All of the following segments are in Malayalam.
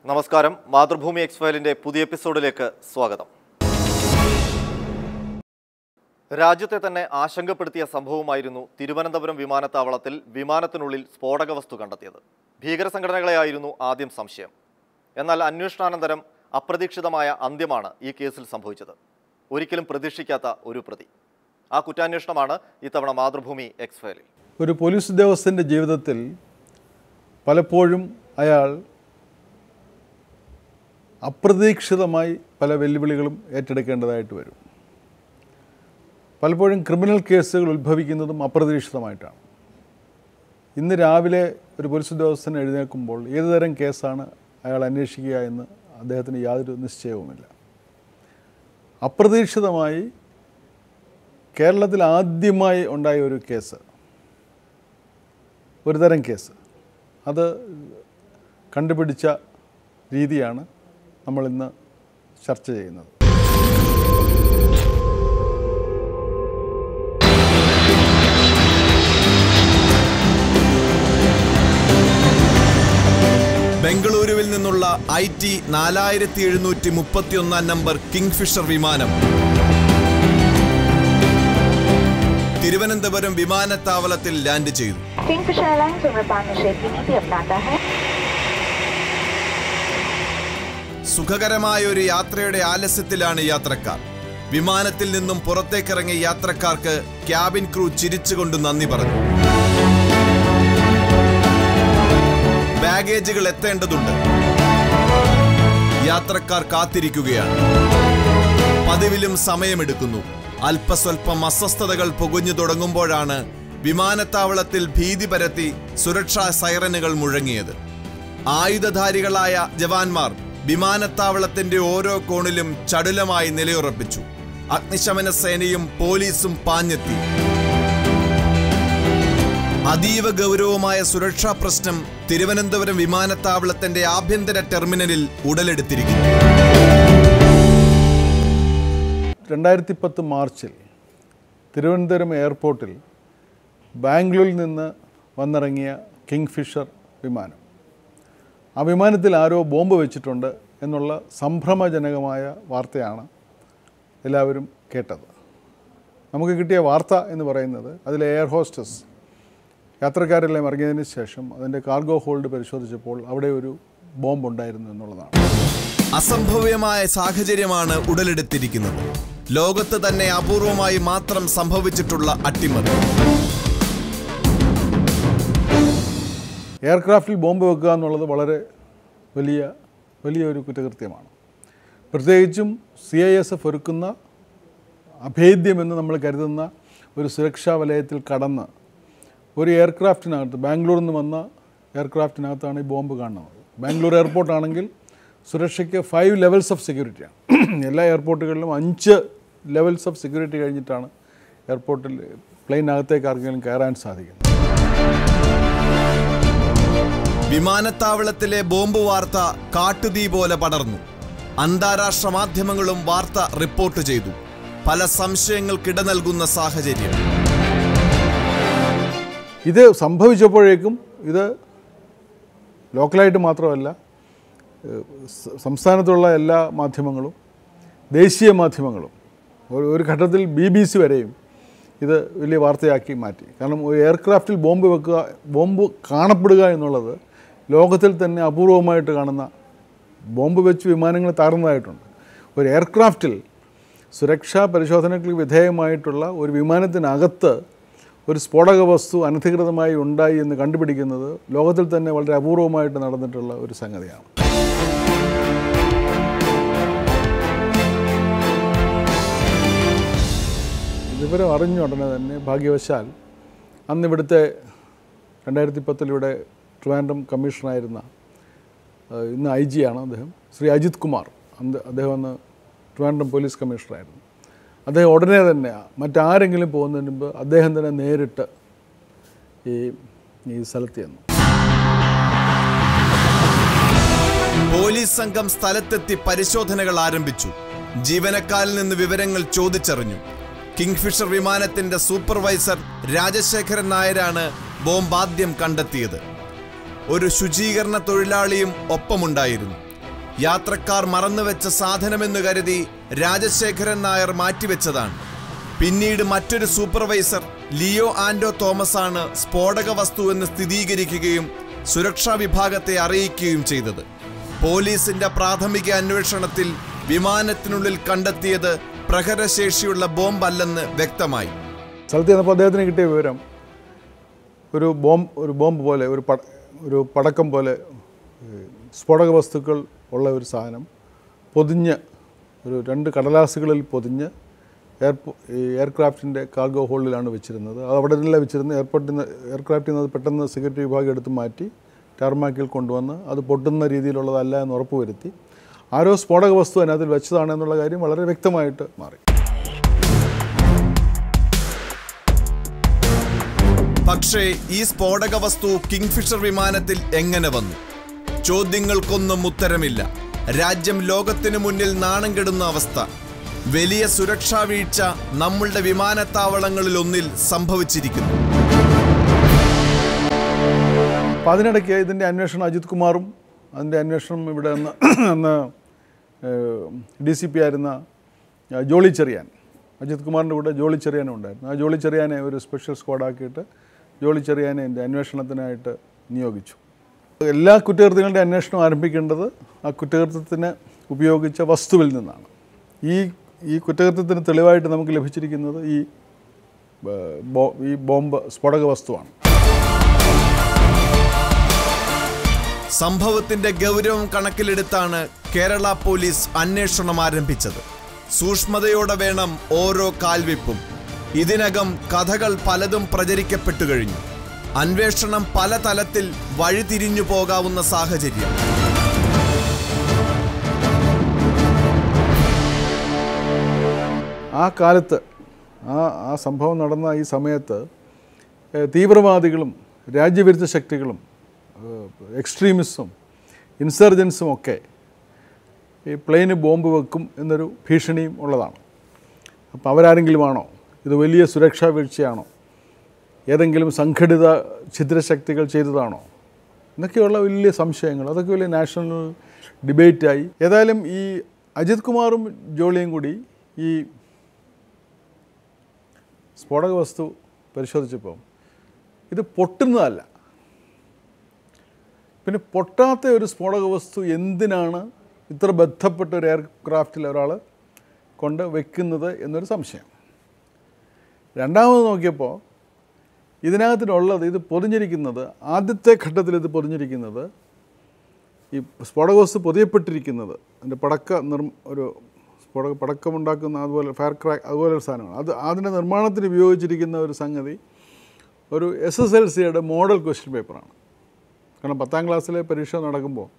നമസ്കാരം മാതൃഭൂമി എക്സ് ഫയലിന്റെ പുതിയ എപ്പിസോഡിലേക്ക് സ്വാഗതം രാജ്യത്തെ തന്നെ ആശങ്കപ്പെടുത്തിയ സംഭവമായിരുന്നു തിരുവനന്തപുരം വിമാനത്താവളത്തിൽ വിമാനത്തിനുള്ളിൽ സ്ഫോടക വസ്തു കണ്ടെത്തിയത് ഭീകരസംഘടനകളെയായിരുന്നു ആദ്യം സംശയം എന്നാൽ അന്വേഷണാനന്തരം അപ്രതീക്ഷിതമായ അന്ത്യമാണ് ഈ കേസിൽ സംഭവിച്ചത് ഒരിക്കലും പ്രതീക്ഷിക്കാത്ത ഒരു പ്രതി ആ കുറ്റാന്വേഷണമാണ് ഇത്തവണ മാതൃഭൂമി എക്സ് ഫയലിൽ ഒരു പോലീസ് ഉദ്യോഗസ്ഥൻ്റെ ജീവിതത്തിൽ പലപ്പോഴും അയാൾ അപ്രതീക്ഷിതമായി പല വെല്ലുവിളികളും ഏറ്റെടുക്കേണ്ടതായിട്ട് വരും പലപ്പോഴും ക്രിമിനൽ കേസുകൾ ഉത്ഭവിക്കുന്നതും അപ്രതീക്ഷിതമായിട്ടാണ് ഇന്ന് രാവിലെ ഒരു പോലീസ് ഉദ്യോഗസ്ഥൻ എഴുന്നേൽക്കുമ്പോൾ ഏതുതരം കേസാണ് അയാൾ അന്വേഷിക്കുക എന്ന് അദ്ദേഹത്തിന് യാതൊരു നിശ്ചയവുമില്ല അപ്രതീക്ഷിതമായി കേരളത്തിൽ ആദ്യമായി ഉണ്ടായ ഒരു കേസ് ഒരു തരം കേസ് അത് കണ്ടുപിടിച്ച രീതിയാണ് നമ്മളിന്ന് ചർച്ച ചെയ്യുന്നത് ബംഗളൂരുവിൽ നിന്നുള്ള ഐ ടി നാലായിരത്തി എഴുന്നൂറ്റി മുപ്പത്തിയൊന്നാം നമ്പർ കിങ്ഫിഷർ വിമാനം തിരുവനന്തപുരം വിമാനത്താവളത്തിൽ ലാൻഡ് ചെയ്തു किंगफिशर एयरलाइंस उम्रपाल निषेध की नीति अपनाता है സുഖകരമായ ഒരു യാത്രയുടെ ആലസ്യത്തിലാണ് യാത്രക്കാർ വിമാനത്തിൽ നിന്നും പുറത്തേക്കിറങ്ങിയ യാത്രക്കാർക്ക് ക്യാബിൻ ക്രൂ ചിരിച്ചുകൊണ്ട് നന്ദി പറഞ്ഞു ബാഗേജുകൾ എത്തേണ്ടതുണ്ട് യാത്രക്കാർ കാത്തിരിക്കുകയാണ് പതിവിലും സമയമെടുക്കുന്നു അല്പസ്വല്പം അസ്വസ്ഥതകൾ പുകഞ്ഞു തുടങ്ങുമ്പോഴാണ് വിമാനത്താവളത്തിൽ ഭീതി പരത്തി സുരക്ഷാ സൈറനുകൾ മുഴങ്ങിയത് ആയുധധാരികളായ ജവാന്മാർ വിമാനത്താവളത്തിന്റെ ഓരോ കോണിലും ചടുലമായി നിലയുറപ്പിച്ചു അഗ്നിശമന സേനയും പോലീസും പാഞ്ഞെത്തി അതീവ ഗൗരവമായ സുരക്ഷാ പ്രശ്നം തിരുവനന്തപുരം വിമാനത്താവളത്തിന്റെ ആഭ്യന്തര ടെർമിനലിൽ ഉടലെടുത്തിരിക്കുന്നു രണ്ടായിരത്തി പത്ത് മാർച്ചിൽ തിരുവനന്തപുരം എയർപോർട്ടിൽ ബാംഗ്ലൂരിൽ നിന്ന് വന്നിറങ്ങിയ കിങ്ഫിഷർ വിമാനം ആ വിമാനത്തിൽ ആരോ ബോംബ് വെച്ചിട്ടുണ്ട് എന്നുള്ള സംഭ്രമജനകമായ വാർത്തയാണ് എല്ലാവരും കേട്ടത് നമുക്ക് കിട്ടിയ വാർത്ത എന്ന് പറയുന്നത് അതിലെ എയർ ഹോസ്റ്റസ് യാത്രക്കാരെല്ലാം ഇറങ്ങിയതിന് ശേഷം അതിൻ്റെ കാർഗോ ഹോൾഡ് പരിശോധിച്ചപ്പോൾ അവിടെ ഒരു ബോംബ് ഉണ്ടായിരുന്നു എന്നുള്ളതാണ് അസംഭവ്യമായ സാഹചര്യമാണ് ഉടലെടുത്തിരിക്കുന്നത് ലോകത്ത് തന്നെ അപൂർവമായി മാത്രം സംഭവിച്ചിട്ടുള്ള അട്ടിമറി എയർക്രാഫ്റ്റിൽ ബോംബ് വെക്കുക എന്നുള്ളത് വളരെ വലിയ വലിയൊരു കുറ്റകൃത്യമാണ് പ്രത്യേകിച്ചും സി ഐ എസ് എഫ് ഒരുക്കുന്ന അഭേദ്യമെന്ന് നമ്മൾ കരുതുന്ന ഒരു സുരക്ഷാ വലയത്തിൽ കടന്ന് ഒരു എയർക്രാഫ്റ്റിനകത്ത് ബാംഗ്ലൂരിൽ നിന്ന് വന്ന എയർക്രാഫ്റ്റിനകത്താണ് ഈ ബോംബ് കാണുന്നത് ബാംഗ്ലൂർ എയർപോർട്ടാണെങ്കിൽ സുരക്ഷയ്ക്ക് ഫൈവ് ലെവൽസ് ഓഫ് സെക്യൂരിറ്റിയാണ് എല്ലാ എയർപോർട്ടുകളിലും അഞ്ച് ലെവൽസ് ഓഫ് സെക്യൂരിറ്റി കഴിഞ്ഞിട്ടാണ് എയർപോർട്ടിൽ പ്ലെയിനകത്തേക്ക് ആർക്കെങ്കിലും കയറാൻ സാധിക്കുന്നത് വിമാനത്താവളത്തിലെ ബോംബ് വാർത്ത കാട്ടുതീ പോലെ പടർന്നു അന്താരാഷ്ട്ര മാധ്യമങ്ങളും വാർത്ത റിപ്പോർട്ട് ചെയ്തു പല സംശയങ്ങൾക്കിട നൽകുന്ന സാഹചര്യം ഇത് സംഭവിച്ചപ്പോഴേക്കും ഇത് ലോക്കലായിട്ട് മാത്രമല്ല ഏഹ് സ- സംസ്ഥാനത്തുള്ള എല്ലാ മാധ്യമങ്ങളും ദേശീയ മാധ്യമങ്ങളും ഒരു ഒരു ഘട്ടത്തിൽ ബി ബി സി വരെയും ഇത് വലിയ വാർത്തയാക്കി മാറ്റി കാരണം ഒരു എയർക്രാഫ്റ്റിൽ ബോംബ് വെക്കുക ബോംബ് കാണപ്പെടുക എന്നുള്ളത് ലോകത്തിൽ തന്നെ അപൂർവമായിട്ട് കാണുന്ന ബോംബ് വെച്ച് വിമാനങ്ങൾ താറുന്നതായിട്ടുണ്ട് ഒരു എയർക്രാഫ്റ്റിൽ സുരക്ഷാ പരിശോധനയ്ക്ക് വിധേയമായിട്ടുള്ള ഒരു വിമാനത്തിനകത്ത് ഒരു സ്ഫോടക വസ്തു അനധികൃതമായി ഉണ്ടായി എന്ന് കണ്ടുപിടിക്കുന്നത് ലോകത്തിൽ തന്നെ വളരെ അപൂർവമായിട്ട് നടന്നിട്ടുള്ള ഒരു സംഗതിയാണ് വിവരം അറിഞ്ഞ ഉടനെ തന്നെ ഭാഗ്യവശാൽ അന്ന് ഇവിടുത്തെ രണ്ടായിരത്തി പത്തിലൂടെ ട്രിവാൻഡ്രം കമ്മീഷണറായിരുന്ന ഏഹ്, ഇന്ന് ഐ ജി ആണ് അദ്ദേഹം ശ്രീ അജിത് കുമാർ അന്ന് അദ്ദേഹം അന്ന് ട്രിവാൻഡ്രം പോലീസ് കമ്മീഷണറായിരുന്നു അദ്ദേഹം ഉടനെ തന്നെ മറ്റാരെങ്കിലും പോകുന്നതിന് മുമ്പ് അദ്ദേഹം തന്നെ നേരിട്ട് ഈ ഈ സ്ഥലത്ത് ചെന്നു പോലീസ് സംഘം സ്ഥലത്തെത്തി പരിശോധനകൾ ആരംഭിച്ചു ജീവനക്കാരിൽ നിന്ന് വിവരങ്ങൾ ചോദിച്ചറിഞ്ഞു കിങ്ഫിഷർ വിമാനത്തിന്റെ സൂപ്പർവൈസർ രാജശേഖരൻ നായരാണ് ബോംബ് ആദ്യം കണ്ടെത്തിയത് ഒരു ശുചീകരണ തൊഴിലാളിയും ഒപ്പമുണ്ടായിരുന്നു യാത്രക്കാർ മറന്നുവെച്ച സാധനമെന്ന് കരുതി രാജശേഖരൻ നായർ മാറ്റിവെച്ചതാണ് പിന്നീട് മറ്റൊരു സൂപ്പർവൈസർ ലിയോ ആൻഡോ തോമസ് ആണ് സ്ഫോടക വസ്തു എന്ന് സ്ഥിരീകരിക്കുകയും സുരക്ഷാ വിഭാഗത്തെ അറിയിക്കുകയും ചെയ്തത് പോലീസിന്റെ പ്രാഥമിക അന്വേഷണത്തിൽ വിമാനത്തിനുള്ളിൽ കണ്ടെത്തിയത് പ്രഹരശേഷിയുള്ള ബോംബല്ലെന്ന് വ്യക്തമായി സ്ഥലത്ത് ചെന്നപ്പോൾ അദ്ദേഹത്തിന് കിട്ടിയ വിവരം ഒരു ബോംബ് ഒരു ബോംബ് പോലെ ഒരു പട ഒരു പടക്കം പോലെ ഏഹ്, സ്ഫോടക വസ്തുക്കൾ ഉള്ള ഒരു സാധനം പൊതിഞ്ഞ് ഒരു രണ്ട് കടലാസുകളിൽ പൊതിഞ്ഞ് എയർപോ ഈ എയർക്രാഫ്റ്റിൻ്റെ കാർഗോ ഹോളിലാണ് വെച്ചിരുന്നത് അത് അവിടെ നിന്നല്ല വെച്ചിരുന്നത് എയർപോർട്ടിൽ നിന്ന് എയർക്രാഫ്റ്റിൽ നിന്ന് അത് പെട്ടെന്ന് സെക്യൂരിറ്റി വിഭാഗം എടുത്ത് മാറ്റി ടാർമാക്കിൽ കൊണ്ടുവന്ന് അത് പൊട്ടുന്ന രീതിയിലുള്ളതല്ല എന്ന് ഉറപ്പുവരുത്തി ആരോ സ്ഫോടക വസ്തു അതിനകത്ത് വെച്ചതാണ് എന്നുള്ള കാര്യം വളരെ വ്യക്തമായിട്ട് മാറി പക്ഷേ ഈ സ്ഫോടക വസ്തു കിങ്ഫിഷർ വിമാനത്തിൽ എങ്ങനെ വന്നു ചോദ്യങ്ങൾക്കൊന്നും ഉത്തരമില്ല രാജ്യം ലോകത്തിനു മുന്നിൽ നാണം കെടുന്ന അവസ്ഥ വലിയ സുരക്ഷാ വീഴ്ച നമ്മളുടെ വിമാനത്താവളങ്ങളിൽ ഒന്നിൽ സംഭവിച്ചിരിക്കുന്നു അപ്പോൾ അതിനിടയ്ക്ക് ഇതിൻ്റെ അന്വേഷണം അജിത് കുമാറും അതിൻ്റെ അന്വേഷണം ഇവിടെ അന്ന് അന്ന് ഡി സി പി ആയിരുന്ന ആ, ജോളി ചെറിയാൻ അജിത് കുമാറിൻ്റെ കൂടെ ജോളി ചെറിയാനും ഉണ്ടായിരുന്നു ആ ജോളി ചെറിയാനെ ഒരു സ്പെഷ്യൽ സ്ക്വാഡാക്കിയിട്ട് ജോളി ചെറിയാനെ എൻ്റെ അന്വേഷണത്തിനായിട്ട് നിയോഗിച്ചു എല്ലാ കുറ്റകൃത്യങ്ങളുടെ അന്വേഷണം ആരംഭിക്കേണ്ടത് ആ കുറ്റകൃത്യത്തിന് ഉപയോഗിച്ച വസ്തുവിൽ നിന്നാണ് ഈ ഈ കുറ്റകൃത്യത്തിന് തെളിവായിട്ട് നമുക്ക് ലഭിച്ചിരിക്കുന്നത് ഈ ഏഹ്, ബോ- ഈ ബോംബ് സ്ഫോടക വസ്തുവാണ് സംഭവത്തിന്റെ ഗൗരവം കണക്കിലെടുത്താണ് കേരള പോലീസ് അന്വേഷണം ആരംഭിച്ചത് സൂക്ഷ്മതയോടെ വേണം ഓരോ കാൽവെപ്പും ഇതിനകം കഥകൾ പലതും പ്രചരിക്കപ്പെട്ടു കഴിഞ്ഞു അന്വേഷണം പല തലത്തിൽ വഴിതിരിഞ്ഞു പോകാവുന്ന സാഹചര്യം ആ കാലത്ത് ആ ആ സംഭവം നടന്ന ഈ സമയത്ത് ഏഹ്, തീവ്രവാദികളും രാജ്യവിരുദ്ധ ശക്തികളും എക്സ്ട്രീമിസ്റ്റും ഇൻസർജൻസും ഒക്കെ ഈ പ്ലെയിന് ബോംബ് വെക്കും എന്നൊരു ഭീഷണിയും ഉള്ളതാണ് അപ്പോൾ അവരാരെങ്കിലും ആണോ ഇത് വലിയ സുരക്ഷാ വീഴ്ചയാണോ ഏതെങ്കിലും സംഘടിത ഛിദ്രശക്തികൾ ചെയ്തതാണോ എന്നൊക്കെയുള്ള വലിയ സംശയങ്ങൾ അതൊക്കെ വലിയ നാഷണൽ ഡിബേറ്റായി ഏതായാലും ഈ അജിത് കുമാറും ജോളിയും കൂടി ഈ സ്ഫോടക വസ്തു പരിശോധിച്ചപ്പോൾ ഇത് പൊട്ടുന്നതല്ല പിന്നെ പൊട്ടാത്ത ഒരു സ്ഫോടക വസ്തു എന്തിനാണ് ഇത്ര ബന്ധപ്പെട്ട ഒരു എയർക്രാഫ്റ്റിൽ ഒരാൾ കൊണ്ട് വെക്കുന്നത് എന്നൊരു സംശയം രണ്ടാമത് നോക്കിയപ്പോൾ ഇതിനകത്തിനുള്ളത് ഇത് പൊതിഞ്ഞിരിക്കുന്നത് ആദ്യത്തെ ഘട്ടത്തിൽ ഇത് പൊതിഞ്ഞിരിക്കുന്നത് ഈ സ്ഫോടക വസ്തു പൊതിയപ്പെട്ടിരിക്കുന്നത് അതിൻ്റെ പടക്ക നിർ ഒരു സ്ഫോടക പടക്കമുണ്ടാക്കുന്ന അതുപോലെ ഫയർ ക്രാക്ക് അതുപോലെ ഒരു സാധനമാണ് അത് അതിൻ്റെ നിർമ്മാണത്തിന് ഉപയോഗിച്ചിരിക്കുന്ന ഒരു സംഗതി ഒരു എസ് എസ് എൽ സിയുടെ മോഡൽ ക്വസ്റ്റ്യൻ പേപ്പറാണ് കാരണം പത്താം ക്ലാസ്സിലെ പരീക്ഷ നടക്കുമ്പോൾ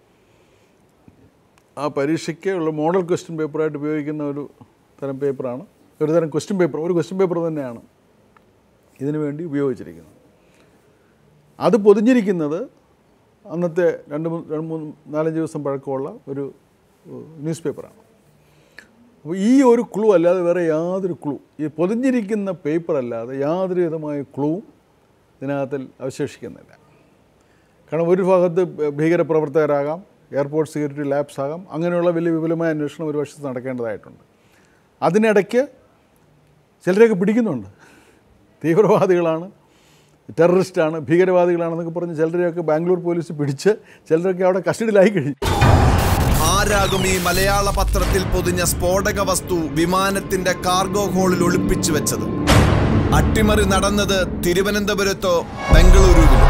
ആ പരീക്ഷയ്ക്ക് ഉള്ള മോഡൽ ക്വസ്റ്റ്യൻ പേപ്പറായിട്ട് ഉപയോഗിക്കുന്ന ഒരു തരം പേപ്പറാണ് ഒരു തരം ക്വസ്റ്റ്യൻ പേപ്പർ ഒരു ക്വസ്റ്റ്യൻ പേപ്പർ തന്നെയാണ് ഇതിനു വേണ്ടി ഉപയോഗിച്ചിരിക്കുന്നത് അത് പൊതിഞ്ഞിരിക്കുന്നത് അന്നത്തെ രണ്ട് മൂന്ന് രണ്ട് മൂന്ന് നാലഞ്ച് ദിവസം പഴക്കമുള്ള ഒരു ന്യൂസ് പേപ്പറാണ് അപ്പോൾ ഈ ഒരു ക്ലൂ അല്ലാതെ വേറെ യാതൊരു ക്ലൂ ഈ പൊതിഞ്ഞിരിക്കുന്ന പേപ്പർ അല്ലാതെ യാതൊരു വിധമായ ക്ലൂവും ഇതിനകത്തിൽ അവശേഷിക്കുന്നില്ല കാരണം ഒരു ഭാഗത്ത് ഭീകരപ്രവർത്തകരാകാം എയർപോർട്ട് സെക്യൂരിറ്റി ലാബ്സ് ആകാം അങ്ങനെയുള്ള വലിയ വിപുലമായ അന്വേഷണം ഒരു വശത്ത് നടക്കേണ്ടതായിട്ടുണ്ട് അതിനിടയ്ക്ക് ചിലരെയൊക്കെ പിടിക്കുന്നുണ്ട് തീവ്രവാദികളാണ് ടെററിസ്റ്റാണ് ഭീകരവാദികളാണെന്നൊക്കെ പറഞ്ഞ് ചിലരെയൊക്കെ ബാംഗ്ലൂർ പോലീസ് പിടിച്ച് ചിലരൊക്കെ അവിടെ കസ്റ്റഡിയിലായി കഴിഞ്ഞു ആരാകും ഈ മലയാള പത്രത്തിൽ പൊതിഞ്ഞ സ്ഫോടക വസ്തു വിമാനത്തിന്റെ കാർഗോ ഹോളിൽ ഒളിപ്പിച്ചു വെച്ചത് അട്ടിമറി നടന്നത് തിരുവനന്തപുരത്തോ ബംഗളൂരുവിലോ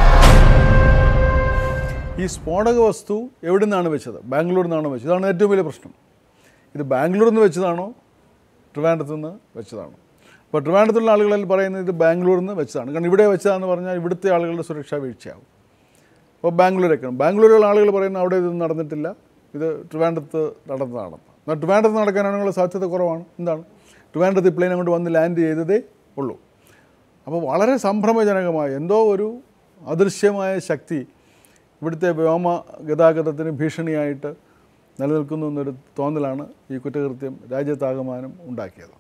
ഈ സ്ഫോടക വസ്തു എവിടെ നിന്നാണ് വെച്ചത് ബാംഗ്ലൂരിൽ നിന്നാണോ വെച്ചത് ഇതാണ് ഏറ്റവും വലിയ പ്രശ്നം ഇത് ബാംഗ്ലൂരിൽ നിന്ന് വെച്ചതാണോ ട്രിവാൻഡ്രത്ത് നിന്ന് വെച്ചതാണോ അപ്പോൾ ട്രിവാൻഡ്രത്തുള്ള ആളുകളിൽ പറയുന്നത് ഇത് ബാംഗ്ലൂരിൽ നിന്ന് വെച്ചതാണ് കാരണം ഇവിടെ വെച്ചതാണെന്ന് പറഞ്ഞാൽ ഇവിടുത്തെ ആളുകളുടെ സുരക്ഷാ വീഴ്ചയാവും അപ്പോൾ ബാംഗ്ലൂരൊക്കെയാണ് ബാംഗ്ലൂരിലുള്ള ആളുകൾ പറയുന്നത് അവിടെ ഇത് നടന്നിട്ടില്ല ഇത് ട്രിവാൻഡ്രത്ത് നടന്നതാണ് എന്നാൽ ട്രിവാൻഡ്രത്ത് നടക്കാനാണെങ്കിൽ സാധ്യത കുറവാണ് എന്താണ് ട്രിവാൻഡ്രത്ത് ഈ പ്ലെയിൻ അങ്ങോട്ട് വന്ന് ലാൻഡ് ചെയ്തതേ ഉള്ളൂ അപ്പോൾ വളരെ സംഭ്രമജനകമായ എന്തോ ഒരു അദൃശ്യമായ ശക്തി ഇവിടുത്തെ വ്യോമ ഗതാഗതത്തിന് ഭീഷണിയായിട്ട് നിലനിൽക്കുന്നു എന്നൊരു തോന്നലാണ് ഈ കുറ്റകൃത്യം രാജ്യത്താകമാനം ഉണ്ടാക്കിയത്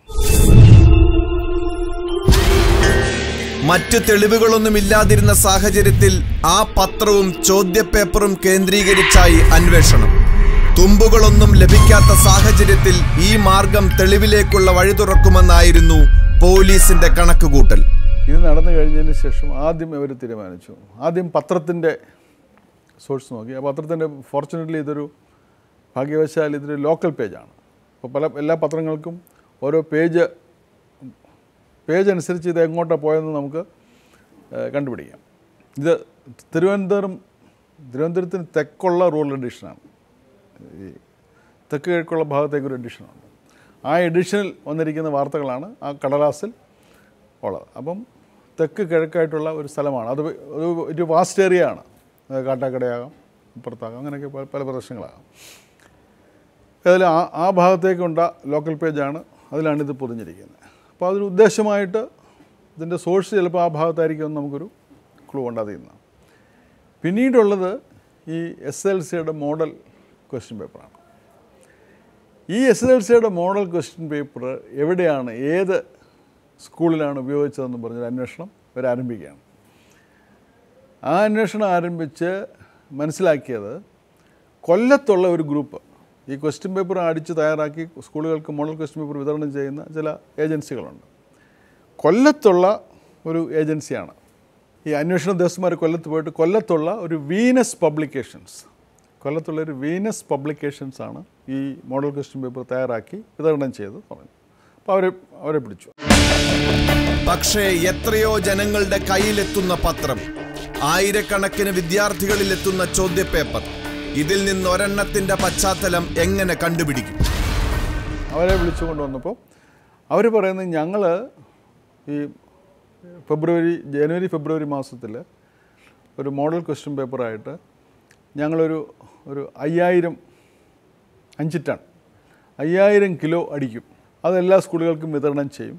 മറ്റ് തെളിവുകളൊന്നും ഇല്ലാതിരുന്ന സാഹചര്യത്തിൽ ആ പത്രവും ചോദ്യപേപ്പറും കേന്ദ്രീകരിച്ചായി അന്വേഷണം തുമ്പുകളൊന്നും ലഭിക്കാത്ത സാഹചര്യത്തിൽ ഈ മാർഗം തെളിവിലേക്കുള്ള വഴി തുറക്കുമെന്നായിരുന്നു പോലീസിന്റെ കണക്കുകൂട്ടൽ ഇത് നടന്നു കഴിഞ്ഞതിന് ശേഷം ആദ്യം ഇവർ തീരുമാനിച്ചു ആദ്യം പത്രത്തിൻ്റെ സോഴ്സ് നോക്കി ആ പത്രത്തിൻ്റെ ഫോർച്ചുനേറ്റ്ലി ഇതൊരു ഭാഗ്യവശാൽ ഇതൊരു ലോക്കൽ പേജാണ് അപ്പോൾ പല എല്ലാ പത്രങ്ങൾക്കും ഓരോ പേജ് പേജ് അനുസരിച്ച് ഇത് എങ്ങോട്ടാണ് പോയതെന്ന് നമുക്ക് ഏഹ്, കണ്ടുപിടിക്കാം ഇത് തിരുവനന്തപുരം തിരുവനന്തപുരത്തിന് തെക്കുള്ള റൂറൽ എഡിഷനാണ് ഈ തെക്ക് കിഴക്കുള്ള ഭാഗത്തേക്ക് ഒരു എഡിഷനുണ്ട് ആ എഡിഷനിൽ വന്നിരിക്കുന്ന വാർത്തകളാണ് ആ കടലാസിൽ ഉള്ളത് അപ്പം തെക്ക് കിഴക്കായിട്ടുള്ള ഒരു സ്ഥലമാണ് അത് ഒരു ഒരു വാസ്റ്റ് ഏരിയ ആണ് അത് കാട്ടാക്കടയാകാം ഇപ്പുറത്താകാം അങ്ങനെയൊക്കെ പല പല പ്രദേശങ്ങളാകാം അതിൽ ആ ആ ഭാഗത്തേക്കുണ്ട ലോക്കൽ പേജാണ് അതിലാണ് ഇത് പൊതിഞ്ഞിരിക്കുന്നത് അപ്പോൾ അതൊരു ഉദ്ദേശമായിട്ട് ഇതിൻ്റെ സോഴ്സ് ചിലപ്പോൾ ആ ഭാഗത്തായിരിക്കും നമുക്കൊരു ക്ലൂ ഉണ്ടാകുന്ന പിന്നീടുള്ളത് ഈ എസ് എൽ സിയുടെ മോഡൽ ക്വസ്റ്റ്യൻ പേപ്പറാണ് ഈ എസ് എൽ സിയുടെ മോഡൽ ക്വസ്റ്റ്യൻ പേപ്പർ എവിടെയാണ് ഏത് സ്കൂളിലാണ് ഉപയോഗിച്ചതെന്ന് പറഞ്ഞൊരു അന്വേഷണം ഇവർ ആരംഭിക്കുകയാണ് ആ അന്വേഷണം ആരംഭിച്ച് മനസ്സിലാക്കിയത് കൊല്ലത്തുള്ള ഒരു ഗ്രൂപ്പ് ഈ ക്വസ്റ്റ്യൻ പേപ്പർ അടിച്ച് തയ്യാറാക്കി സ്കൂളുകൾക്ക് മോഡൽ ക്വസ്റ്റ്യൻ പേപ്പർ വിതരണം ചെയ്യുന്ന ചില ഏജൻസികളുണ്ട് കൊല്ലത്തുള്ള ഒരു ഏജൻസിയാണ് ഈ അന്വേഷണ ഉദ്യോഗസ്ഥന്മാർ കൊല്ലത്ത് പോയിട്ട് കൊല്ലത്തുള്ള ഒരു വീനസ് പബ്ലിക്കേഷൻസ് കൊല്ലത്തുള്ള ഒരു വീനസ് പബ്ലിക്കേഷൻസ് ആണ് ഈ മോഡൽ ക്വസ്റ്റ്യൻ പേപ്പർ തയ്യാറാക്കി വിതരണം ചെയ്ത് പറഞ്ഞു അപ്പോൾ അവരെ അവരെ പിടിച്ചു പക്ഷേ എത്രയോ ജനങ്ങളുടെ കയ്യിലെത്തുന്ന പത്രം ആയിരക്കണക്കിന് വിദ്യാർത്ഥികളിൽ എത്തുന്ന ചോദ്യപേപ്പർ ഇതിൽ നിന്ന് ഒരെണ്ണത്തിന്റെ പശ്ചാത്തലം എങ്ങനെ കണ്ടുപിടിക്കും അവരെ വിളിച്ചു കൊണ്ടുവന്നപ്പോൾ അവർ പറയുന്നത് ഞങ്ങൾ ഈ ഫെബ്രുവരി ജനുവരി ഫെബ്രുവരി മാസത്തിൽ ഒരു മോഡൽ ക്വസ്റ്റ്യൻ പേപ്പറായിട്ട് ഞങ്ങളൊരു ഒരു അയ്യായിരം അഞ്ച് ടൺ അയ്യായിരം കിലോ അടിക്കും അത് എല്ലാ സ്കൂളുകൾക്കും വിതരണം ചെയ്യും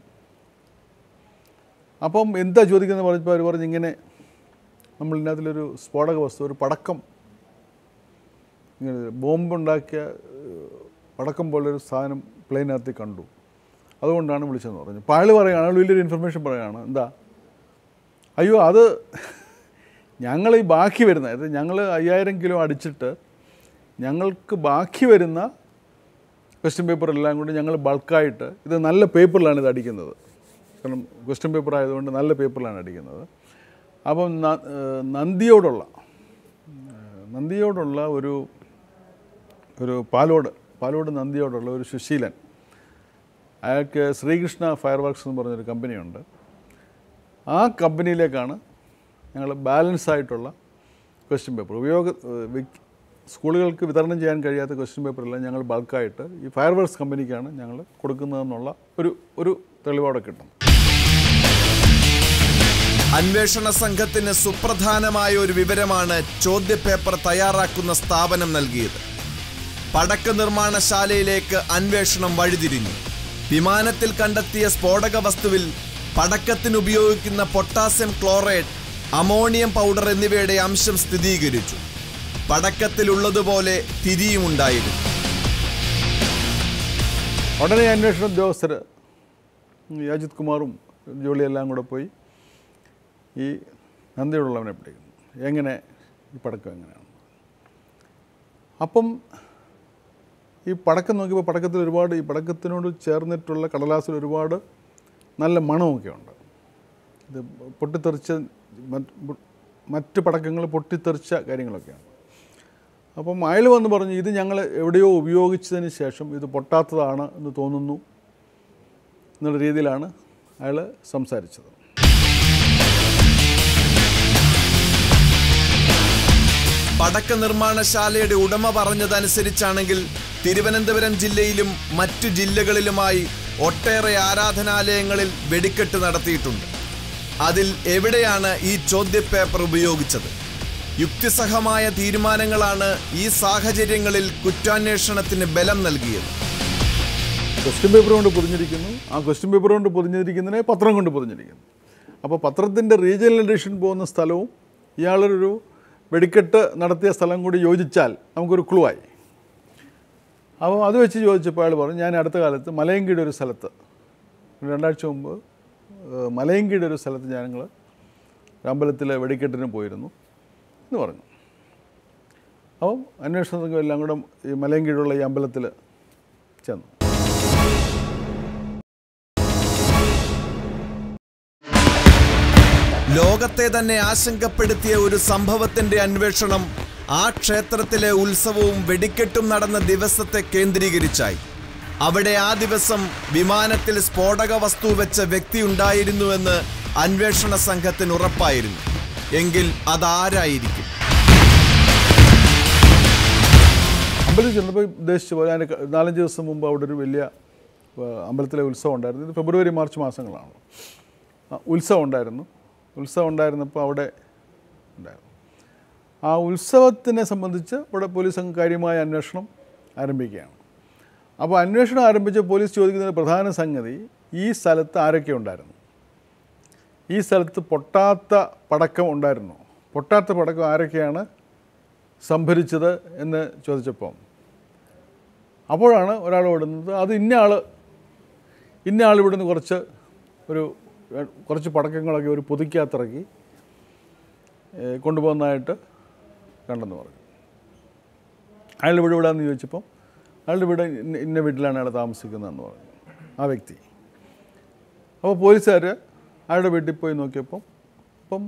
അപ്പം എന്താ ചോദിക്കുന്നത് പറഞ്ഞപ്പോൾ അവർ പറഞ്ഞു ഇങ്ങനെ നമ്മൾ ഇതിനകത്തിലൊരു സ്ഫോടക വസ്തു ഒരു പടക്കം ഇങ്ങനെ ബോംബുണ്ടാക്കിയ ഏഹ്, പടക്കം പോലൊരു സാധനം പ്ലെയിനകത്ത് കണ്ടു അതുകൊണ്ടാണ് വിളിച്ചതെന്ന് പറഞ്ഞു അപ്പോൾ അയാൾ പറയുകയാണ് അയാൾ വലിയൊരു ഇൻഫർമേഷൻ പറയുകയാണ് എന്താ അയ്യോ അത് ഞങ്ങൾ ഈ ബാക്കി വരുന്ന അതായത് ഞങ്ങൾ അയ്യായിരം കിലോ അടിച്ചിട്ട് ഞങ്ങൾക്ക് ബാക്കി വരുന്ന ക്വസ്റ്റ്യൻ പേപ്പർ എല്ലാം കൂടി ഞങ്ങൾ ബൾക്കായിട്ട് ഇത് നല്ല പേപ്പറിലാണ് ഇത് അടിക്കുന്നത് കാരണം ക്വസ്റ്റ്യൻ പേപ്പർ ആയതുകൊണ്ട് നല്ല പേപ്പറിലാണ് അടിക്കുന്നത് അപ്പം ന- ഏഹ് നന്ദിയോടുള്ള ഏഹ് നന്ദിയോടുള്ള ഒരു ഒരു പാലോട് പാലോട് നന്ദിയോടുള്ള ഒരു സുശീലൻ അയാൾക്ക് ശ്രീകൃഷ്ണ ഫയർ വർക്ക്സ് എന്ന് പറഞ്ഞൊരു കമ്പനിയുണ്ട് ആ കമ്പനിയിലേക്കാണ് ഞങ്ങൾ ബാലൻസ് ആയിട്ടുള്ള ക്വസ്റ്റ്യൻ പേപ്പർ ഉപയോഗ ഏഹ് വിക്- സ്കൂളുകൾക്ക് വിതരണം ചെയ്യാൻ കഴിയാത്ത ക്വസ്റ്റ്യൻ പേപ്പറെല്ലാം ഞങ്ങൾ ബൾക്കായിട്ട് ഈ ഫയർ വർക്ക്സ് കമ്പനിക്കാണ് ഞങ്ങൾ കൊടുക്കുന്നതെന്നുള്ള ഒരു ഒരു തെളിവോടെ കിട്ടും അന്വേഷണ സംഘത്തിന് സുപ്രധാനമായ ഒരു വിവരമാണ് ചോദ്യപേപ്പർ തയ്യാറാക്കുന്ന സ്ഥാപനം നൽകിയത് പടക്ക നിർമ്മാണശാലയിലേക്ക് അന്വേഷണം വഴിതിരിഞ്ഞു വിമാനത്തിൽ കണ്ടെത്തിയ സ്ഫോടക വസ്തുവിൽ പടക്കത്തിന് ഉപയോഗിക്കുന്ന പൊട്ടാസ്യം ക്ലോറൈഡ് അമോണിയം പൗഡർ എന്നിവയുടെ അംശം സ്ഥിരീകരിച്ചു പടക്കത്തിലുള്ളതുപോലെ തിരിയുമുണ്ടായിരുന്നു ഉടനെ അന്വേഷണ ഉദ്യോഗസ്ഥർ ഈ അജിത് കുമാറും ജോളിയെല്ലാം കൂടെ പോയി ഈ നന്ദിയുള്ളവനെ പിടിക്കുന്നു എങ്ങനെ ഈ പടക്കം എങ്ങനെയാണ് അപ്പം ഈ പടക്കം നോക്കിയപ്പോൾ പടക്കത്തിൽ ഒരുപാട് ഈ പടക്കത്തിനോട് ചേർന്നിട്ടുള്ള കടലാസിൽ ഒരുപാട് നല്ല മണമൊക്കെ ഉണ്ട് ഇത് പൊട്ടിത്തെറിച്ച മറ്റ് മറ്റ് പടക്കങ്ങൾ പൊട്ടിത്തെറിച്ച കാര്യങ്ങളൊക്കെയാണ് അപ്പം അയാൾ വന്ന് പറഞ്ഞു ഇത് ഞങ്ങൾ എവിടെയോ ഉപയോഗിച്ചതിന് ശേഷം ഇത് പൊട്ടാത്തതാണ് എന്ന് തോന്നുന്നു എന്നുള്ള രീതിയിലാണ് അയാൾ സംസാരിച്ചത് പടക്ക നിർമ്മാണശാലയുടെ ഉടമ പറഞ്ഞതനുസരിച്ചാണെങ്കിൽ തിരുവനന്തപുരം ജില്ലയിലും മറ്റു ജില്ലകളിലുമായി ഒട്ടേറെ ആരാധനാലയങ്ങളിൽ വെടിക്കെട്ട് നടത്തിയിട്ടുണ്ട് അതിൽ എവിടെയാണ് ഈ ചോദ്യപേപ്പർ ഉപയോഗിച്ചത് യുക്തിസഹമായ തീരുമാനങ്ങളാണ് ഈ സാഹചര്യങ്ങളിൽ കുറ്റാന്വേഷണത്തിന് ബലം നൽകിയത് ക്വസ്റ്റ്യൻ പേപ്പർ കൊണ്ട് പൊതിഞ്ഞിരിക്കുന്നു ആ ക്വസ്റ്റ്യൻ പേപ്പർ കൊണ്ട് പൊതിഞ്ഞിരിക്കുന്നതിനെ പത്രം കൊണ്ട് പൊതിഞ്ഞിരിക്കുന്നു അപ്പോൾ പത്രത്തിൻ്റെ റീജിയണൽ എഡിഷൻ പോകുന്ന സ്ഥലവും ഇയാളൊരു വെടിക്കെട്ട് നടത്തിയ സ്ഥലം കൂടി യോജിച്ചാൽ നമുക്കൊരു ക്ലൂ ആയി അപ്പോൾ അത് വെച്ച് ചോദിച്ചപ്പോൾ അയാൾ പറഞ്ഞു ഞാൻ അടുത്ത കാലത്ത് മലയങ്കീട് ഒരു സ്ഥലത്ത് രണ്ടാഴ്ച മുമ്പ് ഏഹ്, മലയങ്കീട് ഒരു സ്ഥലത്ത് ഞങ്ങൾ അമ്പലത്തിലെ വെടിക്കെട്ടിന് പോയിരുന്നു എന്ന് പറഞ്ഞു അപ്പം അന്വേഷണ സംഘം എല്ലാം കൂടെ ഈ മലയൻകീഴുള്ള ഈ അമ്പലത്തിൽ ചെന്നു ലോകത്തെ തന്നെ ആശങ്കപ്പെടുത്തിയ ഒരു സംഭവത്തിന്റെ അന്വേഷണം ആ ക്ഷേത്രത്തിലെ ഉത്സവവും വെടിക്കെട്ടും നടന്ന ദിവസത്തെ കേന്ദ്രീകരിച്ചായി അവിടെ ആ ദിവസം വിമാനത്തിൽ സ്ഫോടക വസ്തു വെച്ച വ്യക്തി ഉണ്ടായിരുന്നുവെന്ന് അന്വേഷണ സംഘത്തിന് ഉറപ്പായിരുന്നു എങ്കിൽ അതാരായിരിക്കും അമ്പലത്തിൽ ചെന്നപ്പോൾ ഉദ്ദേശിച്ച പോലെ അതിന് ക- നാലഞ്ച് ദിവസം മുമ്പ് അവിടെ ഒരു വലിയ ആ, അമ്പലത്തിലെ ഉത്സവം ഉണ്ടായിരുന്നു ഇത് ഫെബ്രുവരി മാർച്ച് മാസങ്ങളാണ് ആ, ഉത്സവം ഉണ്ടായിരുന്നു ഉത്സവം ഉണ്ടായിരുന്നപ്പോൾ അവിടെ ഉണ്ടായിരുന്നു ആ ഉത്സവത്തിനെ സംബന്ധിച്ച് ഇവിടെ പോലീസ് സംഘം കാര്യമായ അന്വേഷണം ആരംഭിക്കുകയാണ് അപ്പോൾ അന്വേഷണം ആരംഭിച്ച പോലീസ് ചോദിക്കുന്ന പ്രധാന സംഗതി ഈ സ്ഥലത്ത് ആരൊക്കെ ഉണ്ടായിരുന്നു ഈ സ്ഥലത്ത് പൊട്ടാത്ത പടക്കം ഉണ്ടായിരുന്നു പൊട്ടാത്ത പടക്കം ആരൊക്കെയാണ് സംഭരിച്ചത് എന്ന് ചോദിച്ചപ്പോൾ അപ്പോഴാണ് ഒരാൾ ഓടുന്നത് അത് ഇന്ന ആൾ ഇന്ന ആൾ ഇവിടുന്ന് കുറച്ച് ഒരു ഏ, കുറച്ച് പടക്കങ്ങളൊക്കെ ഒരു പൊതിക്കകത്തിറക്കി ഏ, കൊണ്ടുപോകുന്നതായിട്ട് കണ്ടെന്ന് പറഞ്ഞു അയാൾ ഇവിടെ ഇവിടെയാണെന്ന് ചോദിച്ചപ്പോൾ അയാളുടെ വീട് ഇന്ന ഇന്ന വീട്ടിലാണ് അയാൾ താമസിക്കുന്നതെന്ന് പറഞ്ഞു ആ വ്യക്തി അപ്പോൾ പോലീസുകാർ അയാളുടെ വീട്ടിൽ പോയി നോക്കിയപ്പം അപ്പം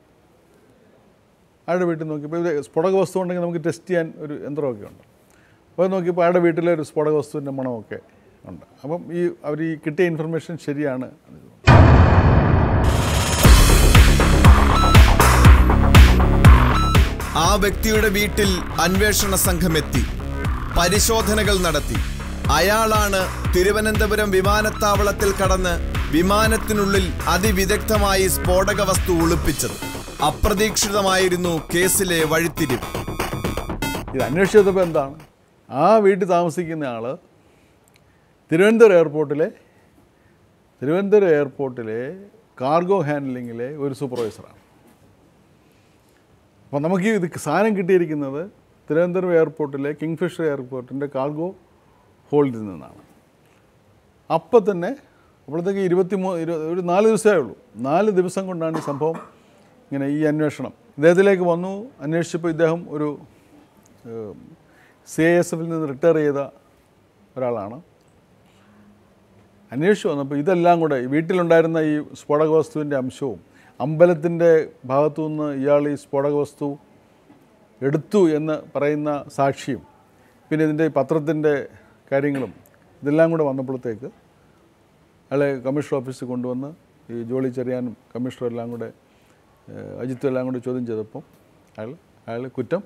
അയാളുടെ വീട്ടിൽ നോക്കിയപ്പോൾ ഇത് സ്ഫോടക വസ്തു ഉണ്ടെങ്കിൽ നമുക്ക് ടെസ്റ്റ് ചെയ്യാൻ ഒരു യന്ത്രമൊക്കെ ഉണ്ട് അപ്പോൾ നോക്കിയപ്പോൾ അയാളുടെ വീട്ടിലെ ഒരു സ്ഫോടക വസ്തുവിൻ്റെ മണമൊക്കെ ഉണ്ട് അപ്പം ഈ അവർ ഈ കിട്ടിയ ഇൻഫർമേഷൻ ശരിയാണ് എന്ന് തോന്നുന്നു. ആ വ്യക്തിയുടെ വീട്ടിൽ അന്വേഷണ സംഘം എത്തി പരിശോധനകൾ നടത്തി അയാളാണ് തിരുവനന്തപുരം വിമാനത്താവളത്തിൽ കടന്ന് വിമാനത്തിനുള്ളിൽ അതിവിദഗ്ധമായി സ്ഫോടക വസ്തു ഒളിപ്പിച്ചത് അപ്രതീക്ഷിതമായിരുന്നു കേസിലെ വഴിത്തിരിവ് ഇത് അന്വേഷിച്ചപ്പോൾ എന്താണ് ആ വീട്ടിൽ താമസിക്കുന്ന ആൾ തിരുവനന്തപുരം എയർപോർട്ടിലെ തിരുവനന്തപുരം എയർപോർട്ടിലെ കാർഗോ ഹാൻഡ്ലിങ്ങിലെ ഒരു സൂപ്പർവൈസറാണ് അപ്പോൾ നമുക്ക് ഈ ഇത് സാധനം കിട്ടിയിരിക്കുന്നത് തിരുവനന്തപുരം എയർപോർട്ടിലെ കിങ്ഫിഷർ എയർപോർട്ടിൻ്റെ കാർഗോ ഹോൾഡിൽ നിന്നാണ് അപ്പം തന്നെ അപ്പോഴത്തേക്ക് ഇരുപത്തി മൂ ഇരു- ഒരു നാല് ദിവസമേ ഉള്ളൂ നാല് ദിവസം കൊണ്ടാണ് ഈ സംഭവം ഇങ്ങനെ ഈ അന്വേഷണം ഇദ്ദേഹത്തിലേക്ക് വന്നു അന്വേഷിച്ചപ്പോൾ ഇദ്ദേഹം ഒരു സി ഐ എസ് എഫിൽ നിന്ന് റിട്ടയർ ചെയ്ത ഒരാളാണ് അന്വേഷിച്ചു വന്നപ്പോൾ ഇതെല്ലാം കൂടെ ഈ വീട്ടിലുണ്ടായിരുന്ന ഈ സ്ഫോടക വസ്തുവിൻ്റെ അംശവും അമ്പലത്തിൻ്റെ ഭാഗത്തു നിന്ന് ഇയാൾ ഈ സ്ഫോടക വസ്തു എടുത്തു എന്ന് പറയുന്ന സാക്ഷിയും പിന്നെ ഇതിൻ്റെ ഈ പത്രത്തിൻ്റെ കാര്യങ്ങളും ഇതെല്ലാം കൂടെ വന്നപ്പോഴത്തേക്ക് അയാളെ കമ്മീഷണർ ഓഫീസിൽ കൊണ്ടുവന്ന് ഈ ജോളി ചെറിയാനും കമ്മീഷണറും എല്ലാം കൂടെ ഏഹ്, അജിത്തും എല്ലാം കൂടെ ചോദ്യം ചെയ്തപ്പം അയാൾ അയാൾ കുറ്റം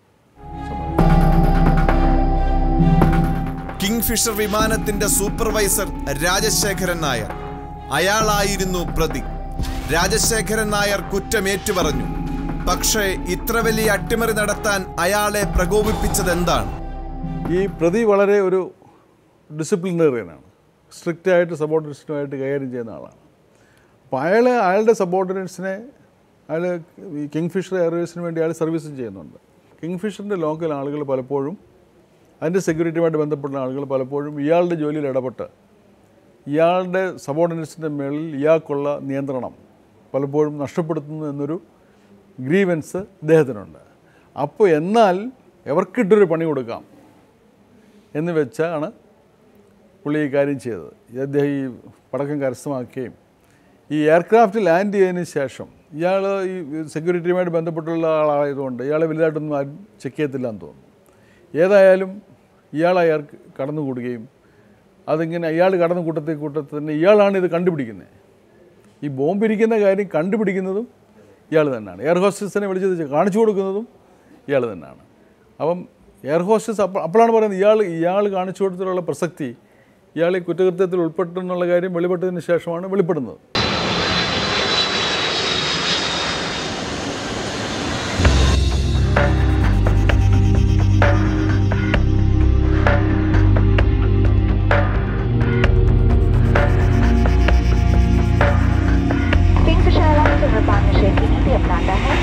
കിങ്ഫിഷർ വിമാനത്തിന്റെ സൂപ്പർവൈസർ രാജശേഖരൻ നായർ അയാളായിരുന്നു പ്രതി രാജശേഖരൻ നായർ കുറ്റമേറ്റു പറഞ്ഞു പക്ഷേ ഇത്ര വലിയ അട്ടിമറി നടത്താൻ അയാളെ പ്രകോപിപ്പിച്ചത് എന്താണ് ഈ പ്രതി വളരെ ഒരു ഡിസിപ്ലിനറിയനാണ് സ്ട്രിക്റ്റായിട്ട് സബോർഡിനേറ്റ്സുമായിട്ട് കൈകാര്യം ചെയ്യുന്ന ആളാണ് അപ്പോൾ അയാൾ അയാളുടെ സബോർഡിനേറ്റ്സിനെ അയാൾ ഈ കിങ്ഫിഷർ എയർവേസിന് വേണ്ടി അയാൾ സർവീസും ചെയ്യുന്നുണ്ട് കിങ്ഫിഷറിൻ്റെ ലോക്കൽ ആളുകൾ പലപ്പോഴും അതിൻ്റെ സെക്യൂരിറ്റിയുമായിട്ട് ബന്ധപ്പെട്ട ആളുകൾ പലപ്പോഴും ഇയാളുടെ ജോലിയിൽ ഇടപെട്ട് ഇയാളുടെ സബോർഡിനേറ്റ്സിൻ്റെ മേളിൽ ഇയാൾക്കുള്ള നിയന്ത്രണം പലപ്പോഴും നഷ്ടപ്പെടുത്തുന്നു എന്നൊരു ഗ്രീവൻസ് ഇദ്ദേഹത്തിനുണ്ട് അപ്പോൾ എന്നാൽ എവർക്കിട്ടൊരു പണി കൊടുക്കാം എന്ന് വെച്ചാണ് പുള്ളി ഈ കാര്യം ചെയ്തത് ഈ അദ്ദേഹം ഈ പടക്കം കരസ്ഥമാക്കുകയും ഈ എയർക്രാഫ്റ്റ് ലാൻഡ് ചെയ്തതിന് ശേഷം ഇയാൾ ഈ സെക്യൂരിറ്റിയുമായിട്ട് ബന്ധപ്പെട്ടുള്ള ആളായതുകൊണ്ട് ഇയാളെ വലുതായിട്ടൊന്നും ആരും ചെക്ക് ചെയ്യത്തില്ല എന്ന് തോന്നുന്നു ഏതായാലും ഇയാൾ അയാൾ കടന്നുകൂടുകയും അതിങ്ങനെ അയാൾ കടന്നു കൂട്ടത്തിൽ കൂട്ടത്തിൽ തന്നെ ഇയാളാണ് ഇത് കണ്ടുപിടിക്കുന്നത് ഈ ബോംബ് ഇരിക്കുന്ന കാര്യം കണ്ടുപിടിക്കുന്നതും ഇയാൾ തന്നെയാണ് എയർ ഹോസ്റ്റസിനെ വിളിച്ചത് കാണിച്ചു കൊടുക്കുന്നതും ഇയാൾ തന്നെയാണ് അപ്പം എയർ ഹോസ്റ്റസ് അപ്പോൾ അപ്പോഴാണ് പറയുന്നത് ഇയാൾ ഇയാൾ കാണിച്ചു കൊടുത്തിട്ടുള്ള പ്രസക്തി ഇയാൾ ഈ കുറ്റകൃത്യത്തിൽ ഉൾപ്പെട്ടെന്നുള്ള കാര്യം വെളിപ്പെട്ടതിന് ശേഷമാണ് വെളിപ്പെടുന്നത് किंगफिशर एयरलाइंस धूम्रपान निषेध की नीति अपनाता है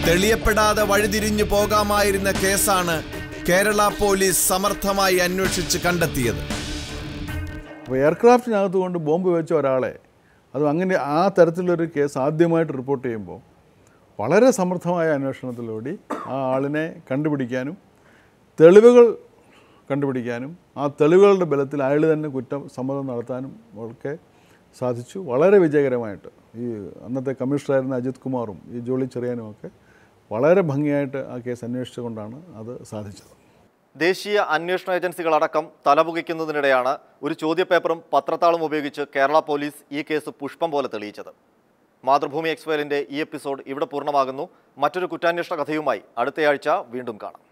തെളിയപ്പെടാതെ വഴിതിരിഞ്ഞു പോകാമായിരുന്ന കേസാണ് കേരള പോലീസ് സമർത്ഥമായി അന്വേഷിച്ച് കണ്ടെത്തിയത് അപ്പോൾ എയർക്രാഫ്റ്റിനകത്ത് കൊണ്ട് ബോംബ് വെച്ച ഒരാളെ അത് അങ്ങനെ ആ തരത്തിലൊരു കേസ് ആദ്യമായിട്ട് റിപ്പോർട്ട് ചെയ്യുമ്പോൾ വളരെ സമർത്ഥമായ അന്വേഷണത്തിലൂടെ ആ ആളിനെ കണ്ടുപിടിക്കാനും തെളിവുകൾ കണ്ടുപിടിക്കാനും ആ തെളിവുകളുടെ ബലത്തിൽ അയാൾ തന്നെ കുറ്റം സമ്മതം നടത്താനും ഒക്കെ സാധിച്ചു വളരെ വിജയകരമായിട്ട് ഈ അന്നത്തെ കമ്മീഷണറായിരുന്ന അജിത് കുമാറും ഈ ജോളി ചെറിയാനും ഒക്കെ വളരെ ഭംഗിയായിട്ട് ആ കേസ് അന്വേഷിച്ചുകൊണ്ടാണ് അത് സാധിച്ചത് ദേശീയ അന്വേഷണ ഏജൻസികളടക്കം തലപുകിക്കുന്നതിനിടെയാണ് ഒരു ചോദ്യപേപ്പറും പത്രത്താളും ഉപയോഗിച്ച് കേരള പോലീസ് ഈ കേസ് പുഷ്പം പോലെ തെളിയിച്ചത് മാതൃഭൂമി എക്സ്പയലിൻ്റെ ഈ എപ്പിസോഡ് ഇവിടെ പൂർണ്ണമാകുന്നു മറ്റൊരു കുറ്റാന്വേഷണ കഥയുമായി അടുത്തയാഴ്ച വീണ്ടും കാണാം